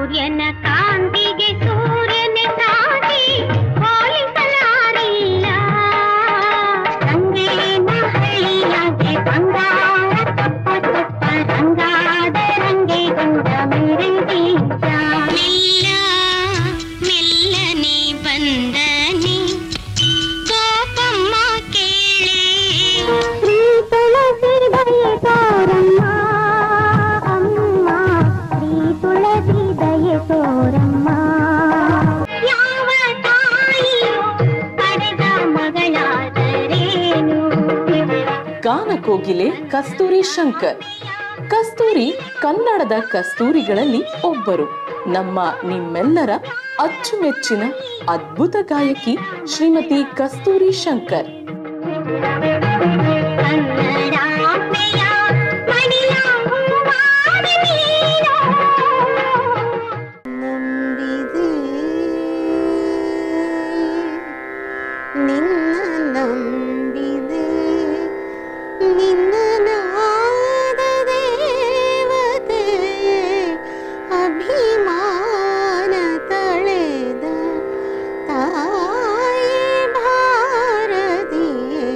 ಸೂರ್ಯನ ಕಾಂತಿಗೆ ಸೂರ್ಯನ ಸಾಟಿ ಹೋಲಿಸಲಾರಿಲ್ಲ ರಂಗೇನ ಹಳ್ಳಿಯಾಗೆ ಬಂಗಾರ ಕಪ್ಪ ಕಪ್ಪ ರಂಗಾದ ರಂಗೇಗೊಂಡ ಮೆರೆದೀಗ ಮೆಲ್ಲ ಮೆಲ್ಲನೆ ಬಂದನೆ ಕೋಪಮ್ಮ ಕೇಳೆ ಶ್ರೀ ತುಳಸಿ ದಯೆ ತೋರಮ್ಮ ಅಮ್ಮ ಶ್ರೀ ತುಳಸಿ ದಯೆ ತೋರಮ್ಮ ಯಾವ ತಾಯಿಯೋ ಪಡೆದ ಮಗಳಾದರೇನು ಗಾನ ಕೋಗಿಲೆ ಕಸ್ತೂರಿ ಶಂಕರ್ ಕಸ್ತೂರಿ ಕನ್ನಡದ ಕಸ್ತೂರಿಗಳಲ್ಲಿ ಒಬ್ಬರು ನಮ್ಮ ನಿಮ್ಮೆಲ್ಲರ ಅಚ್ಚುಮೆಚ್ಚಿನ ಅದ್ಭುತ ಗಾಯಕಿ ಶ್ರೀಮತಿ ಕಸ್ತೂರಿ ಶಂಕರ್ ಕನ್ನಡಾಂಬೆಯ ಮಣಿಯ ಹೂವಾದ ನೀನು. ನಂಬಿದೆ ನಿನ್ನ ನಂಬಿದೆ ನಿನ್ನ ನಾದ ದೇವತೆ ಅಭಿಮಾನ ತಳೆದ ತಾಯಿ ಭಾರತಿಯೇ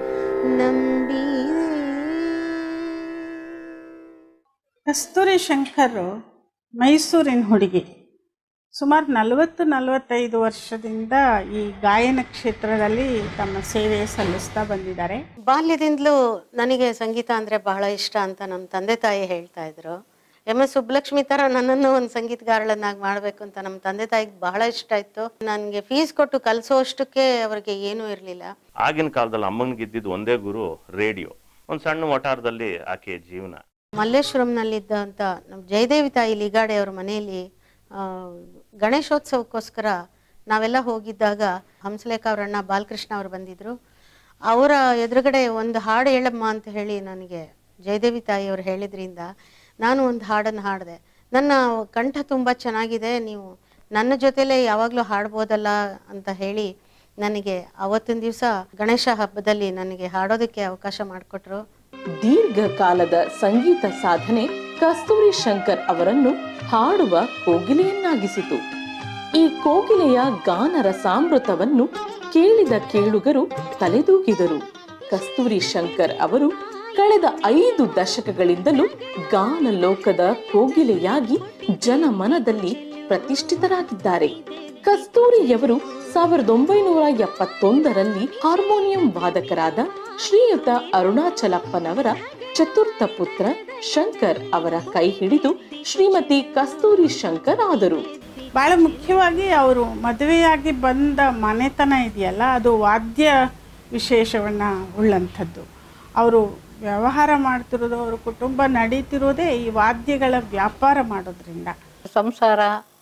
ನಂಬಿದೆ ಕಸ್ತೂರಿ ಶಂಕರ್ ಮೈಸೂರಿನ ಹುಡುಗಿ ಸುಮಾರು ನಲವತ್ತು ನಲವತ್ತೈದು ವರ್ಷದಿಂದ ಈ ಗಾಯನ ಕ್ಷೇತ್ರದಲ್ಲಿ ತಮ್ಮ ಸೇವೆ ಸಲ್ಲಿಸ್ತಾ ಬಂದಿದ್ದಾರೆ ಬಾಲ್ಯದಿಂದಲೂ ನನಗೆ ಸಂಗೀತ ಅಂದರೆ ಬಹಳ ಇಷ್ಟ ಅಂತ ನಮ್ಮ ತಂದೆ ತಾಯಿ ಹೇಳ್ತಾ ಇದ್ರು ಎಮ್ ಎಸ್ ಸುಬ್ಬಲಕ್ಷ್ಮಿ ಥರ ನನ್ನನ್ನು ಒಂದು ಸಂಗೀತಗಾರಳನ್ನಾಗಿ ಮಾಡಬೇಕು ಅಂತ ನಮ್ಮ ತಂದೆ ತಾಯಿಗೆ ಬಹಳ ಇಷ್ಟ ಇತ್ತು ನನಗೆ ಫೀಸ್ ಕೊಟ್ಟು ಕಲಿಸೋಷ್ಟಕ್ಕೆ ಅವ್ರಿಗೆ ಏನೂ ಇರಲಿಲ್ಲ ಆಗಿನ ಕಾಲದಲ್ಲಿ ಅಮ್ಮನಿಗೆ ಇದ್ದಿದ್ದು ಒಂದೇ ಗುರು ರೇಡಿಯೋ ಒಂದು ಸಣ್ಣ ವಟಾರದಲ್ಲಿ ಆಕೆಯ ಜೀವನ ಮಲ್ಲೇಶ್ವರಂನಲ್ಲಿದ್ದಂಥ ನಮ್ಮ ಜಯದೇವಿ ತಾಯಿ ಲಿಗಾಡೆ ಅವ್ರ ಮನೆಯಲ್ಲಿ ಆ, ಗಣೇಶೋತ್ಸವಕ್ಕೋಸ್ಕರ ನಾವೆಲ್ಲ ಹೋಗಿದ್ದಾಗ ಹಂಸಲೇಖ ಅವ್ರ ಅಣ್ಣ ಬಾಲಕೃಷ್ಣ ಅವರು ಬಂದಿದ್ರು ಅವರ ಎದುರುಗಡೆ ಒಂದು ಹಾಡು ಹೇಳಮ್ಮ ಅಂತ ಹೇಳಿ ನನಗೆ ಜಯದೇವಿ ತಾಯಿ ಅವರು ಹೇಳಿದ್ರಿಂದ ನಾನು ಒಂದು ಹಾಡನ್ನು ಹಾಡಿದೆ ನನ್ನ ಕಂಠ ತುಂಬ ಚೆನ್ನಾಗಿದೆ ನೀವು ನನ್ನ ಜೊತೆಲೇ ಯಾವಾಗಲೂ ಹಾಡ್ಬೋದಲ್ಲ ಅಂತ ಹೇಳಿ ನನಗೆ ಅವತ್ತಿನ ದಿವಸ ಗಣೇಶ ಹಬ್ಬದಲ್ಲಿ ನನಗೆ ಹಾಡೋದಕ್ಕೆ ಅವಕಾಶ ಮಾಡಿಕೊಟ್ರು ದೀರ್ಘಕಾಲದ ಸಂಗೀತ ಸಾಧನೆ ಕಸ್ತೂರಿ ಶಂಕರ್ ಅವರನ್ನು ಹಾಡುವ ಕೋಗಿಲೆಯನ್ನಾಗಿಸಿತು ಈ ಕೋಗಿಲೆಯ ಗಾನ ರಸಾಮೃತವನ್ನು ಕೇಳಿದ ಕೇಳುಗರು ತಲೆದೂಗಿದರು ಕಸ್ತೂರಿ ಶಂಕರ್ ಅವರು ಕಳೆದ ಐದು ದಶಕಗಳಿಂದಲೂ ಗಾನ ಲೋಕದ ಕೋಗಿಲೆಯಾಗಿ ಜನಮನದಲ್ಲಿ ಪ್ರತಿಷ್ಠಿತರಾಗಿದ್ದಾರೆ ಕಸ್ತೂರಿಯವರು ಸಾವಿರದ ಒಂಬೈನೂರ ಎಪ್ಪತ್ತೊಂದರಲ್ಲಿ ಹಾರ್ಮೋನಿಯಂ ವಾದಕರಾದ ಶ್ರೀಯುತ ಅರುಣಾಚಲಪ್ಪನವರ ಚತುರ್ಥ ಪುತ್ರ ಶಂಕರ್ ಅವರ ಕೈ ಹಿಡಿದು ಶ್ರೀಮತಿ ಕಸ್ತೂರಿ ಶಂಕರ್ ಆದರು ಬಹಳ ಮುಖ್ಯವಾಗಿ ಅವರು ಮದುವೆಯಾಗಿ ಬಂದ ಮನೆತನ ಇದೆಯಲ್ಲ ಅದು ವಾದ್ಯ ವಿಶೇಷವನ್ನ ಉಳ್ಳಂಥದ್ದು ಅವರು ವ್ಯವಹಾರ ಮಾಡ್ತಿರೋದು ಅವ್ರ ಕುಟುಂಬ ನಡೀತಿರೋದೇ ಈ ವಾದ್ಯಗಳ ವ್ಯಾಪಾರ ಮಾಡೋದ್ರಿಂದ ಸಂಸಾರ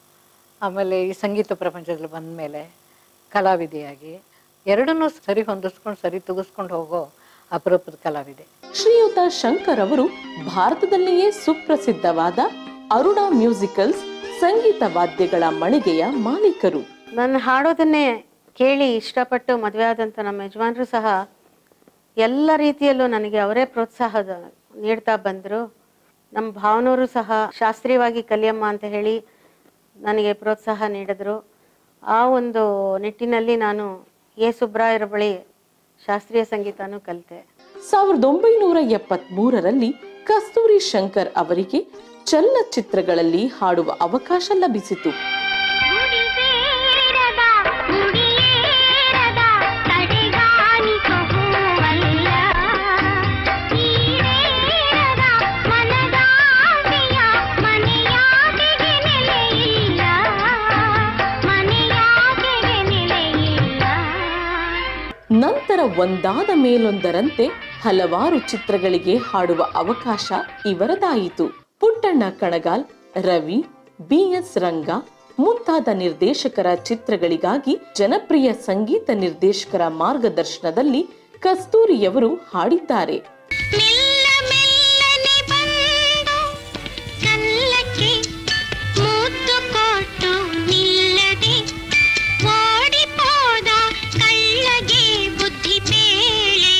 ಆಮೇಲೆ ಈ ಸಂಗೀತ ಪ್ರಪಂಚದಲ್ಲಿ ಬಂದ ಮೇಲೆ ಕಲಾವಿದೆಯಾಗಿ ಎರಡನ್ನೂ ಸರಿ ಹೊಂದಿಸ್ಕೊಂಡು ಸರಿ ತುಗಿಸ್ಕೊಂಡು ಹೋಗೋ ಅಪರೂಪದ ಕಲಾವಿದೆ ಶ್ರೀಯುತ ಶಂಕರ್ ಅವರು ಭಾರತದಲ್ಲಿಯೇ ಸುಪ್ರಸಿದ್ಧವಾದ ಅರುಣಾ ಮ್ಯೂಸಿಕಲ್ಸ್ ಸಂಗೀತ ವಾದ್ಯಗಳ ಮಳಿಗೆಯ ಮಾಲೀಕರು ನನ್ನ ಹಾಡೋದನ್ನೇ ಕೇಳಿ ಇಷ್ಟಪಟ್ಟು ಮದುವೆ ಆದಂಥ ನಮ್ಮ ಯಜಮಾನರು ಸಹ ಎಲ್ಲ ರೀತಿಯಲ್ಲೂ ನನಗೆ ಅವರೇ ಪ್ರೋತ್ಸಾಹ ನೀಡ್ತಾ ಬಂದರು ನಮ್ಮ ಭಾವನವರು ಸಹ ಶಾಸ್ತ್ರೀಯವಾಗಿ ಕಲಿಯಮ್ಮ ಅಂತ ಹೇಳಿ ನನಗೆ ಪ್ರೋತ್ಸಾಹ ನೀಡಿದ್ರು ಆ ಒಂದು ನಿಟ್ಟಿನಲ್ಲಿ ನಾನು ಎ ಸುಬ್ರಾಯರ ಬಳಿ ಶಾಸ್ತ್ರೀಯ ಸಂಗೀತನೂ ಕಲಿತೆ ಸಾವಿರದ ಒಂಬೈನೂರ ಎಪ್ಪತ್ತ್ ಮೂರರಲ್ಲಿ ಕಸ್ತೂರಿ ಶಂಕರ್ ಅವರಿಗೆ ಚಲನಚಿತ್ರಗಳಲ್ಲಿ ಹಾಡುವ ಅವಕಾಶ ಲಭಿಸಿತು ಗುಡಿಸೇರದ ಗುಡಿಯೇರದ ತಡೆಗಾಣಿಕ ಹೂವಲ್ಲ ಈಡೇರದ ಮನದಾಸೆಯ ಮನೆಯಾಗೆಗೆ ನೆಲೆಯಿಲ್ಲ ಮನೆಯಾಗೆಗೆ ನೆಲೆಯಿಲ್ಲ ನಂತರ ಒಂದಾದ ಮೇಲೊಂದರಂತೆ ಹಲವಾರು ಚಿತ್ರಗಳಿಗೆ ಹಾಡುವ ಅವಕಾಶ ಇವರದಾಯಿತು ಪುಟ್ಟಣ್ಣ ಕಣಗಾಲ್ ರವಿ ಬಿಎಸ್ ರಂಗ ಮುಂತಾದ ನಿರ್ದೇಶಕರ ಚಿತ್ರಗಳಿಗಾಗಿ ಜನಪ್ರಿಯ ಸಂಗೀತ ನಿರ್ದೇಶಕರ ಮಾರ್ಗದರ್ಶನದಲ್ಲಿ ಕಸ್ತೂರಿಯವರು ಹಾಡಿದ್ದಾರೆ ಮೆಲ್ಲ ಮೆಲ್ಲನೆ ಬಂದು ಕಲ್ಲಕ್ಕೆ ಮುದ್ದು ಕೊಟ್ಟು ನಿಲ್ಲದೆ ಓಡಿಪೋದ ಕಳ್ಳಗೆ ಬುದ್ಧಿ ಬೇಳೆ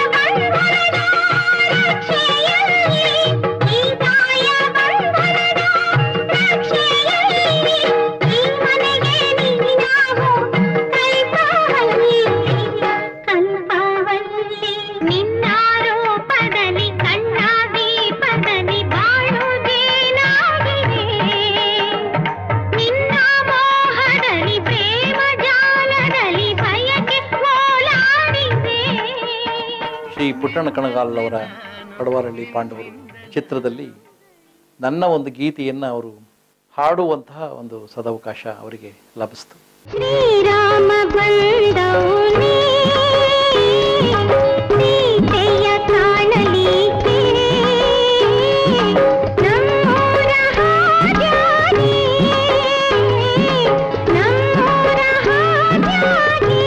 ಬಂಧನದ ರಕ್ಷೆಯಲ್ಲಿ ಈ ತಾಯ ಬಂಧನದ ಶ್ರೀ ಪುಟ್ಟಣ್ಣ ಕಣಗಾಲ್ ಅವರ ಕಡವಾರಳ್ಳಿ ಪಾಂಡವರು ಚಿತ್ರದಲ್ಲಿ ನನ್ನ ಒಂದು ಗೀತೆಯನ್ನು ಅವರು ಹಾಡುವಂತಹ ಒಂದು ಸದವಕಾಶ ಅವರಿಗೆ ಲಭಿಸ್ತು ಶ್ರೀರಾಮ ಬಂದವನೇ ಸೀತೆಯ ಕಾಣಲಿಕ್ಕೆ ನಮ್ಮೂರ ಹಾದ್ಯಾಗಿ ನಮ್ಮೂರ ಹಾದ್ಯಾಗಿ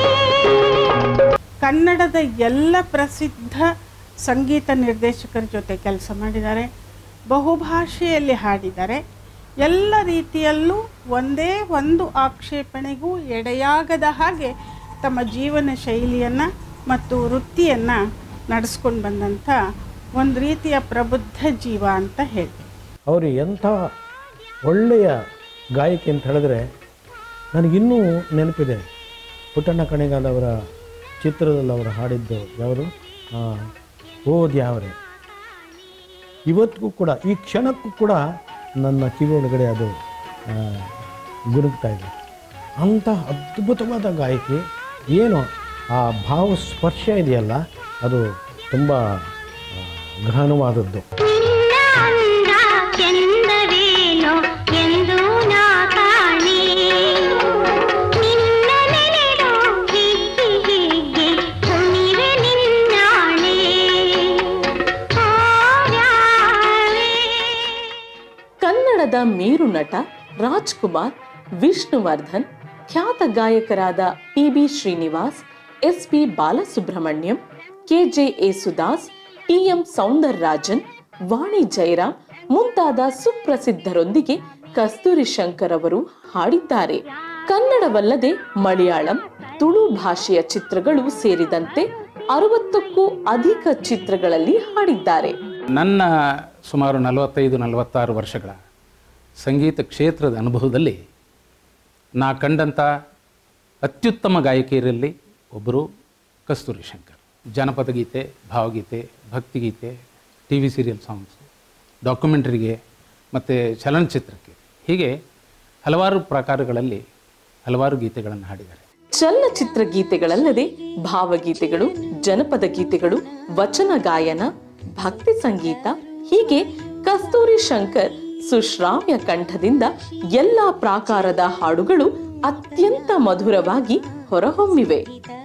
ಕನ್ನಡದ ಎಲ್ಲ ಪ್ರಸಿದ್ಧ ಸಂಗೀತ ನಿರ್ದೇಶಕರ ಜೊತೆ ಕೆಲಸ ಮಾಡಿದ್ದಾರೆ ಬಹುಭಾಷೆಯಲ್ಲಿ ಹಾಡಿದ್ದಾರೆ ಎಲ್ಲ ರೀತಿಯಲ್ಲೂ ಒಂದೇ ಒಂದು ಆಕ್ಷೇಪಣೆಗೂ ಎಡೆಯಾಗದ ಹಾಗೆ ತಮ್ಮ ಜೀವನ ಶೈಲಿಯನ್ನು ಮತ್ತು ವೃತ್ತಿಯನ್ನು ನಡೆಸ್ಕೊಂಡು ಬಂದಂಥ ಒಂದು ರೀತಿಯ ಪ್ರಬುದ್ಧ ಜೀವ ಅಂತ ಹೇಳ್ತೀನಿ ಅವರು ಎಂಥ ಒಳ್ಳೆಯ ಗಾಯಕಿ ಅಂತ ಹೇಳಿದ್ರೆ ನನಗಿನ್ನೂ ನೆನಪಿದೆ ಪುಟ್ಟಣ್ಣ ಕಣೆಗಾಲ್ ಅವರ ಚಿತ್ರದಲ್ಲಿ ಅವರು ಹಾಡಿದ್ದು ಯಾವರು ಆ, ಓ ದ್ಯಾವರೆ ಇವತ್ತಿಗೂ ಕೂಡ ಈ ಕ್ಷಣಕ್ಕೂ ಕೂಡ ನನ್ನ ಕಿವಿ ಒಳಗಡೆ ಅದು ಆ, ಗುನುಗ್ತಾ ಇದೆ ಅಂಥ ಅದ್ಭುತವಾದ ಗಾಯಕಿ ಏನು ಆ ಭಾವ ಸ್ಪರ್ಶ ಇದೆಯಲ್ಲ ಅದು ತುಂಬ ಆ, ಗಹನವಾದದ್ದು ನಿನ್ನ ಅಂದ ಚಂದವೇನೋ ಎಂದು ನಾ ಕಾಣೆ ನಿನ್ನ ನೆನೆದು ಹಿಗ್ಗಿ ಹಿಗ್ಗಿ ಕುಣಿವೆ ನಿನ್ನಾಣೆ ಓ ಕನ್ನಡದ ಮೇರು ನಟ ರಾಜ್ಕುಮಾರ್ ವಿಷ್ಣುವರ್ಧನ್ ಖ್ಯಾತ ಗಾಯಕರಾದ P B Srinivas S P Balasubrahmanyam K J Yesudas T M Soundararajan Vani Jayaram ಮುಂತಾದ ಸುಪ್ರಸಿದ್ಧರೊಂದಿಗೆ ಕಸ್ತೂರಿ ಶಂಕರ್ ಅವರು ಹಾಡಿದ್ದಾರೆ ಕನ್ನಡವಲ್ಲದೆ ಮಲಯಾಳಂ ತುಳು ಭಾಷೆಯ ಚಿತ್ರಗಳು ಸೇರಿದಂತೆ ಅರವತ್ತಕ್ಕೂ ಅಧಿಕ ಚಿತ್ರಗಳಲ್ಲಿ ಹಾಡಿದ್ದಾರೆ ನನ್ನ ಸುಮಾರು ನಲವತ್ತೈದು ನಲವತ್ತಾರು ವರ್ಷಗಳ ಸಂಗೀತ ಕ್ಷೇತ್ರದ ಅನುಭವದಲ್ಲಿ ನಾ ಕಂಡಂಥ ಅತ್ಯುತ್ತಮ ಗಾಯಕಿಯರಲ್ಲಿ ಒಬ್ಬರು ಕಸ್ತೂರಿ ಶಂಕರ್ ಜನಪದ ಗೀತೆ ಭಾವಗೀತೆ ಭಕ್ತಿಗೀತೆ ಟಿ ವಿ ಸೀರಿಯಲ್ ಸಾಂಗ್ಸು ಡಾಕ್ಯುಮೆಂಟ್ರಿಗೆ ಮತ್ತು ಚಲನಚಿತ್ರಕ್ಕೆ ಹೀಗೆ ಹಲವಾರು ಪ್ರಕಾರಗಳಲ್ಲಿ ಹಲವಾರು ಗೀತೆಗಳನ್ನು ಹಾಡಿದ್ದಾರೆ ಚಲನಚಿತ್ರ ಗೀತೆಗಳಲ್ಲದೆ ಭಾವಗೀತೆಗಳು ಜನಪದ ಗೀತೆಗಳು ವಚನ ಗಾಯನ ಭಕ್ತಿ ಸಂಗೀತ ಹೀಗೆ ಕಸ್ತೂರಿ ಶಂಕರ್ ಸುಶ್ರಾವ್ಯ ಕಂಠದಿಂದ ಎಲ್ಲಾ ಪ್ರಾಕಾರದ ಹಾಡುಗಳು ಅತ್ಯಂತ ಮಧುರವಾಗಿ ಹೊರಹೊಮ್ಮಿವೆ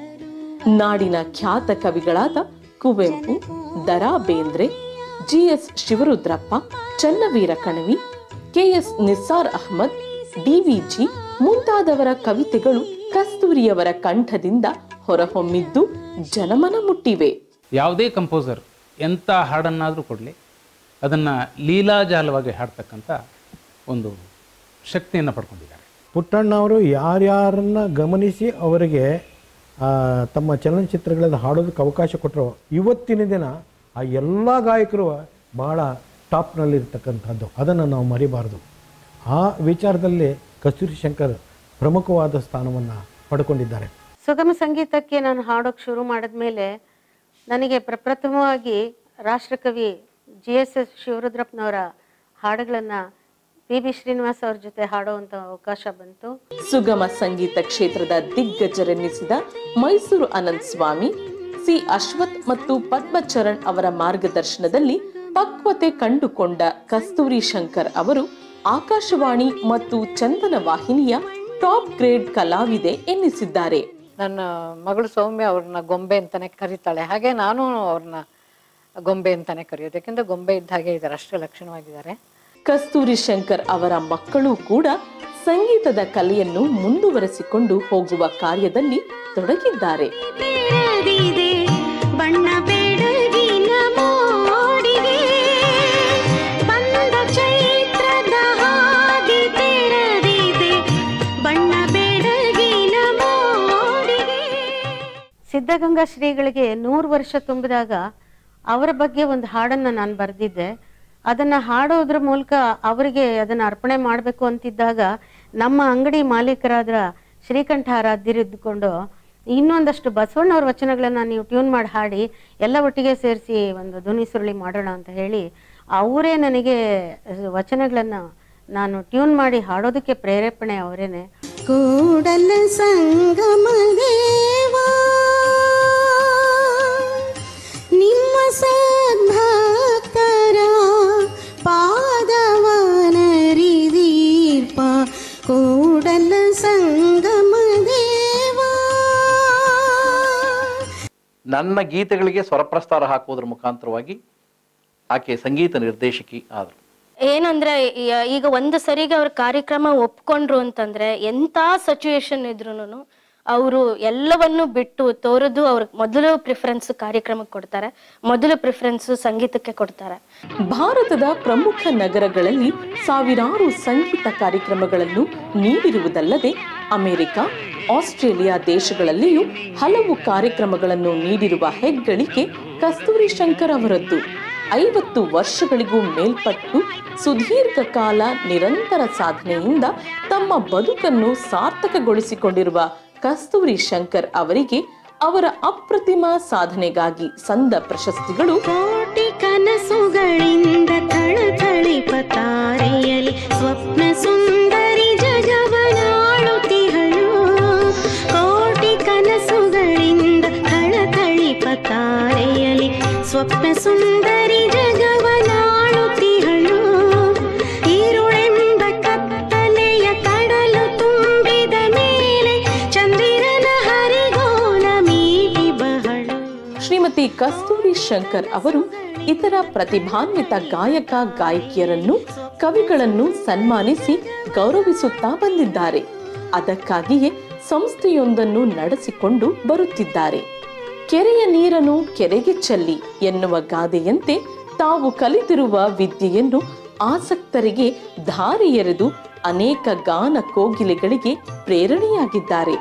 ನಾಡಿನ ಖ್ಯಾತ ಕವಿಗಳಾದ Kuvempu Dara Bendre G S Shivarudrappa Channaveera Kanavi K S Nissar Ahmed D V G ಮುಂತಾದವರ ಕವಿತೆಗಳು ಕಸ್ತೂರಿಯವರ ಕಂಠದಿಂದ ಹೊರಹೊಮ್ಮಿದ್ದು ಜನಮನ ಮುಟ್ಟಿವೆ ಯಾವುದೇ ಕಂಪೋಸರ್ ಎಂಥ ಹಾಡನ್ನಾದರೂ ಕೊಡಲಿ ಅದನ್ನು ಲೀಲಾಜಾಲವಾಗಿ ಹಾಡ್ತಕ್ಕಂಥ ಒಂದು ಶಕ್ತಿಯನ್ನು ಪಡ್ಕೊಂಡಿದ್ದಾರೆ ಪುಟ್ಟಣ್ಣವರು ಯಾರ್ಯಾರನ್ನ ಗಮನಿಸಿ ಅವರಿಗೆ ಆ, ತಮ್ಮ ಚಲನಚಿತ್ರಗಳಲ್ಲಿ ಹಾಡೋದಕ್ಕೆ ಅವಕಾಶ ಕೊಟ್ಟರು ಇವತ್ತಿನ ದಿನ ಆ ಎಲ್ಲ ಗಾಯಕರು ಬಹಳ ಟಾಪ್ನಲ್ಲಿರ್ತಕ್ಕಂಥದ್ದು ಅದನ್ನು ನಾವು ಮರಿಬಾರ್ದು ಆ ವಿಚಾರದಲ್ಲಿ ಕಸ್ತೂರಿ ಶಂಕರ್ ಪ್ರಮುಖವಾದ ಸ್ಥಾನವನ್ನು ಪಡ್ಕೊಂಡಿದ್ದಾರೆ ಸುಗಮ ಸಂಗೀತಕ್ಕೆ ನಾನು ಹಾಡೋಕೆ ಶುರು ಮಾಡಿದ್ಮೇಲೆ ನನಗೆ ಪ್ರಪ್ರಥಮವಾಗಿ ರಾಷ್ಟ್ರಕವಿ ಜಿ ಎಸ್ ಎಸ್ ಶಿವರುದ್ರಪ್ಪನವರ ಹಾಡುಗಳನ್ನು ಪಿ ಬಿ ಶ್ರೀನಿವಾಸ್ ಅವ್ರ ಜೊತೆ ಹಾಡುವಂಥ ಅವಕಾಶ ಬಂತು ಸುಗಮ ಸಂಗೀತ ಕ್ಷೇತ್ರದ ದಿಗ್ಗಜರೆನ್ನಿಸಿದ ಮೈಸೂರು ಅನಂತ್ ಸ್ವಾಮಿ ಸಿ ಅಶ್ವಥ್ ಮತ್ತು ಪದ್ಮಚರಣ್ ಅವರ ಮಾರ್ಗದರ್ಶನದಲ್ಲಿ ಪಕ್ವತೆ ಕಂಡುಕೊಂಡ ಕಸ್ತೂರಿ ಶಂಕರ್ ಅವರು ಆಕಾಶವಾಣಿ ಮತ್ತು ಚಂದನ ವಾಹಿನಿಯ ಟಾಪ್ ಗ್ರೇಡ್ ಕಲಾವಿದೆ ಎನ್ನಿಸಿದ್ದಾರೆ ನನ್ನ ಮಗಳು ಸೌಮ್ಯ ಅವ್ರನ್ನ ಗೊಂಬೆ ಅಂತಾನೆ ಕರೀತಾಳೆ ಹಾಗೆ ನಾನು ಅವ್ರನ್ನ ಗೊಂಬೆ ಅಂತಾನೆ ಕರೆಯೋದು ಯಾಕೆಂದ್ರೆ ಗೊಂಬೆ ಇದ್ದ ಹಾಗೆ ಇದ್ದಾರೆ ಅಷ್ಟೇ ಲಕ್ಷಣವಾಗಿದ್ದಾರೆ ಕಸ್ತೂರಿ ಶಂಕರ್ ಅವರ ಮಕ್ಕಳು ಕೂಡ ಸಂಗೀತದ ಕಲೆಯನ್ನು ಮುಂದುವರೆಸಿಕೊಂಡು ಹೋಗುವ ಕಾರ್ಯದಲ್ಲಿ ತೊಡಗಿದ್ದಾರೆ ಬೆಳದಿದೆ ಬಣ್ಣ ಬೆಳಗಿನ ಮೋಡಿಗೆ ಬಂದ ಚೈತ್ರದ ಹಾದಿ ತೆರೆದಿದೆ ಬಣ್ಣ ಬೆಳಗಿನ ಮೋಡಿಗೆ ಸಿದ್ಧಗಂಗಾ ಶ್ರೀಗಳಿಗೆ ನೂರು ವರ್ಷ ತುಂಬಿದಾಗ ಅವರ ಬಗ್ಗೆ ಒಂದು ಹಾಡನ್ನು ನಾನು ಬರೆದಿದ್ದೆ ಅದನ್ನು ಹಾಡೋದ್ರ ಮೂಲಕ ಅವರಿಗೆ ಅದನ್ನು ಅರ್ಪಣೆ ಮಾಡಬೇಕು ಅಂತಿದ್ದಾಗ ನಮ್ಮ ಅಂಗಡಿ ಮಾಲೀಕರಾದ ಶ್ರೀಕಂಠ ಆರಾಧ್ಯರಿದ್ದುಕೊಂಡು ಇನ್ನೊಂದಷ್ಟು ಬಸವಣ್ಣವ್ರ ವಚನಗಳನ್ನು ನೀವು ಟ್ಯೂನ್ ಮಾಡಿ ಹಾಡಿ ಎಲ್ಲ ಒಟ್ಟಿಗೆ ಸೇರಿಸಿ ಒಂದು ಧ್ವನಿ ಸುರುಳಿ ಮಾಡೋಣ ಅಂತ ಹೇಳಿ ಅವರೇ ನನಗೆ ವಚನಗಳನ್ನು ನಾನು ಟ್ಯೂನ್ ಮಾಡಿ ಹಾಡೋದಕ್ಕೆ ಪ್ರೇರೇಪಣೆ ಅವರೇನೆ ಕೂಡಲ ಸಂಗಮ ದೇವಾ ನನ್ನ ಗೀತೆಗಳಿಗೆ ಸ್ವರಪ್ರಸ್ತಾರ ಹಾಕುವುದರ ಮುಖಾಂತರವಾಗಿ ಆಕೆ ಸಂಗೀತ ನಿರ್ದೇಶಕಿ ಆದರು ಏನಂದ್ರೆ ಈ- ಈಗ ಒಂದು ಸರಿಗೆ ಅವ್ರ ಕಾರ್ಯಕ್ರಮ ಒಪ್ಕೊಂಡ್ರು ಅಂತಂದ್ರೆ ಎಂತ ಸಿಚುವೇಶನ್ ಇದ್ರೂನು ಅವರು ಎಲ್ಲವನ್ನು ಬಿಟ್ಟು ತೋರದು ಅವ್ರ ಮೊದಲು ಪ್ರಿಫರೆನ್ಸ್ ಕಾರ್ಯಕ್ರಮಕ್ಕೆ ಕೊಡ್ತಾರೆ ಮೊದಲು ಪ್ರಿಫರೆನ್ಸ್ ಸಂಗೀತಕ್ಕೆ ಕೊಡ್ತಾರೆ ಭಾರತದ ಪ್ರಮುಖ ನಗರಗಳಲ್ಲಿ ಸಾವಿರಾರು ಸಂಗೀತ ಕಾರ್ಯಕ್ರಮಗಳನ್ನು ನೀಡಿರುವುದಲ್ಲದೆ ಅಮೆರಿಕ ಆಸ್ಟ್ರೇಲಿಯಾ ದೇಶಗಳಲ್ಲಿಯೂ ಹಲವು ಕಾರ್ಯಕ್ರಮಗಳನ್ನು ನೀಡಿರುವ ಹೆಗ್ಗಳಿಕೆ ಕಸ್ತೂರಿ ಶಂಕರ್ ಅವರದ್ದು ಐವತ್ತು ವರ್ಷಗಳಿಗೂ ಮೇಲ್ಪಟ್ಟು ಸುದೀರ್ಘ ಕಾಲ ನಿರಂತರ ಸಾಧನೆಯಿಂದ ತಮ್ಮ ಬದುಕನ್ನು ಸಾರ್ಥಕಗೊಳಿಸಿಕೊಂಡಿರುವ ಕಸ್ತೂರಿ ಶಂಕರ್ ಅವರಿಗೆ ಅವರ ಅಪ್ರತಿಮ ಸಾಧನೆಗಾಗಿ ಸಂದ ಪ್ರಶಸ್ತಿಗಳು ಕೋಟಿ ಕನಸುಗಳಿಂದ ಥಳಥಳಿಪ ತಾರೆಯಲಿ ಸ್ವಪ್ನ ಸುಂದರಿ ಜಗವನಾಳುತ್ತಿಹಳು ಕೋಟಿ ಕನಸುಗಳಿಂದ ಥಳಥಳಿಪ ತಾರೆಯಲಿ ಸ್ವಪ್ನ ಸುಂದರಿ ಜಗವನಾಳುತ್ತಿಹಳು ಈರುಳೆಂಬ ಕತ್ತಲೆಯ ಕಡಲು ತುಂಬಿದ ಮೇಲೆ ಚಂದಿರನ ಹರಿಗೋಲ ಮೀಟಿ ಬಹಳು ಶ್ರೀಮತಿ ಕಸ್ತೂರಿ ಶಂಕರ್ ಅವರು ಇತರ ಪ್ರತಿಭಾನ್ವಿತ ಗಾಯಕ ಗಾಯಕಿಯರನ್ನು ಕವಿಗಳನ್ನು ಸನ್ಮಾನಿಸಿ ಗೌರವಿಸುತ್ತಾ ಬಂದಿದ್ದಾರೆ ಅದಕ್ಕಾಗಿಯೇ ಸಂಸ್ಥೆಯೊಂದನ್ನು ನಡೆಸಿಕೊಂಡು ಬರುತ್ತಿದ್ದಾರೆ ಕೆರೆಯ ನೀರನ್ನು ಕೆರೆಗೆ ಚೆಲ್ಲಿ ಎನ್ನುವ ಗಾದೆಯಂತೆ ತಾವು ಕಲಿತಿರುವ ವಿದ್ಯೆಯನ್ನು ಆಸಕ್ತರಿಗೆ ದಾರಿ ಎರೆದು ಅನೇಕ ಗಾನ ಕೋಗಿಲೆಗಳಿಗೆ ಪ್ರೇರಣೆಯಾಗಿದ್ದಾರೆ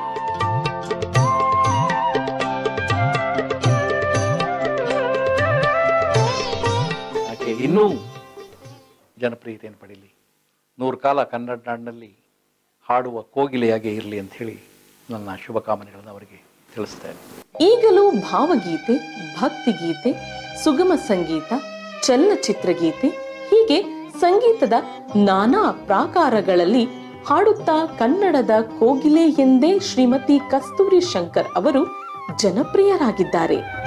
ಆಕೆ ಇನ್ನೂ ಜನಪ್ರಿಯತೆಯನ್ನು ಪಡೀಲಿ ನೂರು ಕಾಲ ಕನ್ನಡ ನಾಡಿನಲ್ಲಿ ಹಾಡುವ ಕೋಗಿಲೆಯಾಗಿ ಇರಲಿ ಅಂತ ಹೇಳಿ ನನ್ನ ಶುಭಕಾಮನೆಗಳನ್ನು ಅವರಿಗೆ ತಿಳಿಸ್ತೇನೆ ಈಗಲೂ ಭಾವಗೀತೆ ಭಕ್ತಿಗೀತೆ ಸುಗಮ ಸಂಗೀತ ಚಲನಚಿತ್ರಗೀತೆ ಹೀಗೆ ಸಂಗೀತದ ನಾನಾ ಪ್ರಾಕಾರಗಳಲ್ಲಿ ಹಾಡುತ್ತಾ ಕನ್ನಡದ ಕೋಗಿಲೆ ಎಂದೇ ಶ್ರೀಮತಿ ಕಸ್ತೂರಿ ಶಂಕರ್ ಅವರು ಜನಪ್ರಿಯರಾಗಿದ್ದಾರೆ